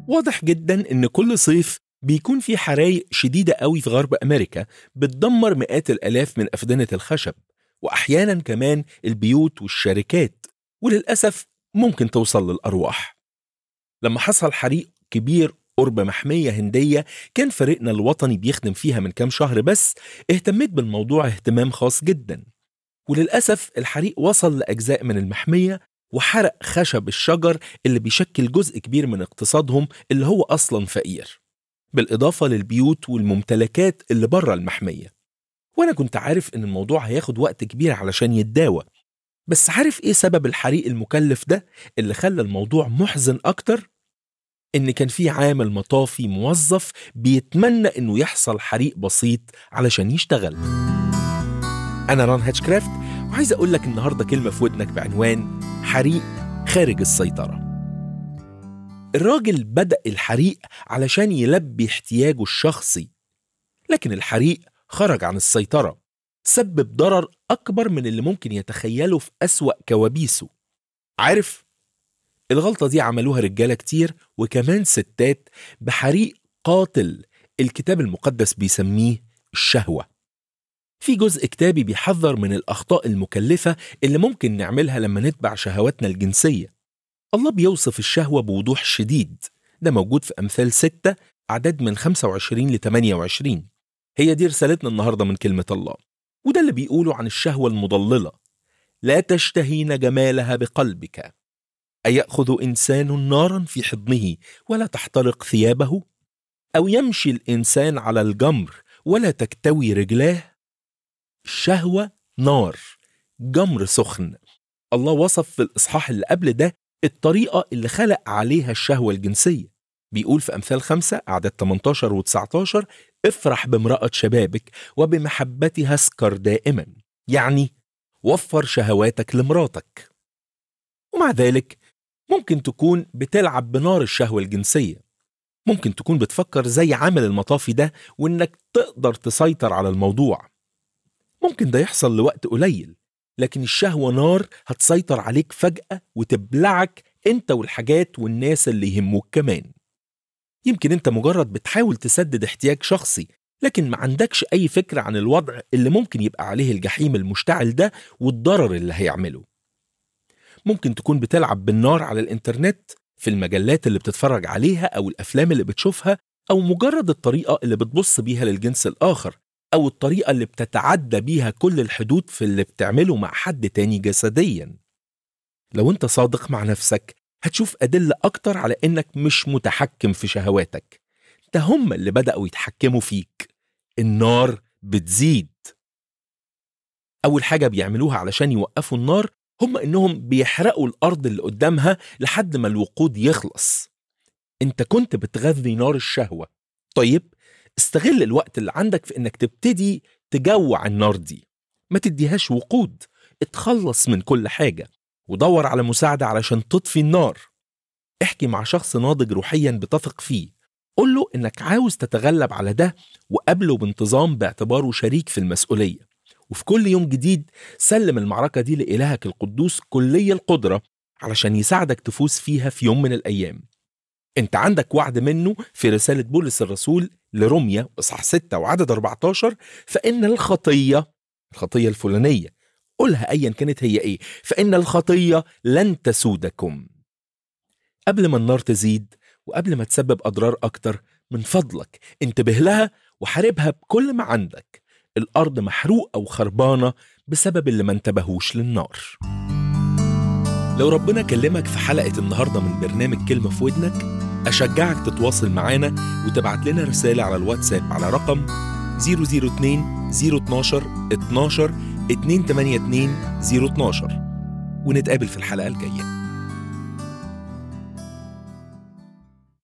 واضح جدا إن كل صيف بيكون في حرايق شديدة قوي في غرب أمريكا بتدمر مئات الآلاف من أفدنة الخشب وأحيانا كمان البيوت والشركات وللأسف ممكن توصل للأرواح لما حصل حريق كبير قرب محمية هندية كان فريقنا الوطني بيخدم فيها من كام شهر بس اهتميت بالموضوع اهتمام خاص جدا وللأسف الحريق وصل لأجزاء من المحمية وحرق خشب الشجر اللي بيشكل جزء كبير من اقتصادهم اللي هو أصلا فقير بالإضافة للبيوت والممتلكات اللي بره المحمية وأنا كنت عارف إن الموضوع هياخد وقت كبير علشان يتداوى بس عارف إيه سبب الحريق المكلف ده اللي خلى الموضوع محزن أكتر؟ إن كان في عامل مطافي موظف بيتمنى إنه يحصل حريق بسيط علشان يشتغل أنا ران هاتشكرافت وعايز أقول لك النهاردة كلمة في ودنك بعنوان حريق خارج السيطرة الراجل بدأ الحريق علشان يلبي احتياجه الشخصي لكن الحريق خرج عن السيطرة سبب ضرر أكبر من اللي ممكن يتخيله في أسوأ كوابيسه عارف الغلطة دي عملوها رجالة كتير وكمان ستات بحريق قاتل الكتاب المقدس بيسميه الشهوة في جزء كتابي بيحذر من الأخطاء المكلفة اللي ممكن نعملها لما نتبع شهواتنا الجنسية الله بيوصف الشهوة بوضوح شديد ده موجود في أمثال ستة أعداد من 25 ل 28 هي دي رسالتنا النهاردة من كلمة الله وده اللي بيقوله عن الشهوة المضللة لا تشتهين جمالها بقلبك أيأخذ إنسان نارا في حضنه ولا تحترق ثيابه؟ أو يمشي الإنسان على الجمر ولا تكتوي رجلاه؟ الشهوة نار جمر سخن الله وصف في الإصحاح اللي قبل ده الطريقة اللي خلق عليها الشهوة الجنسية بيقول في أمثال خمسة أعداد 18 و 19 افرح بامرأة شبابك وبمحبتها اسكر دائما يعني وفر شهواتك لمراتك ومع ذلك ممكن تكون بتلعب بنار الشهوة الجنسية ممكن تكون بتفكر زي عامل المطافي ده وإنك تقدر تسيطر على الموضوع ممكن ده يحصل لوقت قليل لكن الشهوة نار هتسيطر عليك فجأة وتبلعك انت والحاجات والناس اللي يهموك كمان يمكن انت مجرد بتحاول تسدد احتياج شخصي لكن ما عندكش اي فكرة عن الوضع اللي ممكن يبقى عليه الجحيم المشتعل ده والضرر اللي هيعمله ممكن تكون بتلعب بالنار على الانترنت في المجلات اللي بتتفرج عليها او الافلام اللي بتشوفها او مجرد الطريقة اللي بتبص بيها للجنس الاخر أو الطريقة اللي بتتعدى بيها كل الحدود في اللي بتعمله مع حد تاني جسديا لو انت صادق مع نفسك هتشوف أدلة أكتر على إنك مش متحكم في شهواتك ده هم اللي بدأوا يتحكموا فيك النار بتزيد أول حاجة بيعملوها علشان يوقفوا النار هم إنهم بيحرقوا الأرض اللي قدامها لحد ما الوقود يخلص انت كنت بتغذي نار الشهوة طيب استغل الوقت اللي عندك في انك تبتدي تجوع النار دي ما تديهاش وقود اتخلص من كل حاجة ودور على مساعدة علشان تطفي النار احكي مع شخص ناضج روحيا بتثق فيه قول له انك عاوز تتغلب على ده وقابله بانتظام باعتباره شريك في المسؤولية وفي كل يوم جديد سلم المعركة دي لإلهك القدوس كلي القدرة علشان يساعدك تفوز فيها في يوم من الأيام انت عندك وعد منه في رسالة بولس الرسول لروميا اصحاح 6 وعدد 14 فإن الخطية الخطية الفلانية قولها أيا كانت هي إيه فإن الخطية لن تسودكم قبل ما النار تزيد وقبل ما تسبب أضرار أكتر من فضلك انتبه لها وحاربها بكل ما عندك الأرض محروقة وخربانة بسبب اللي ما انتبهوش للنار لو ربنا كلمك في حلقة النهاردة من برنامج كلمة في ودنك أشجعك تتواصل معانا وتبعت لنا رسالة على الواتساب على رقم 002 012 12 282 012 ونتقابل في الحلقة الجاية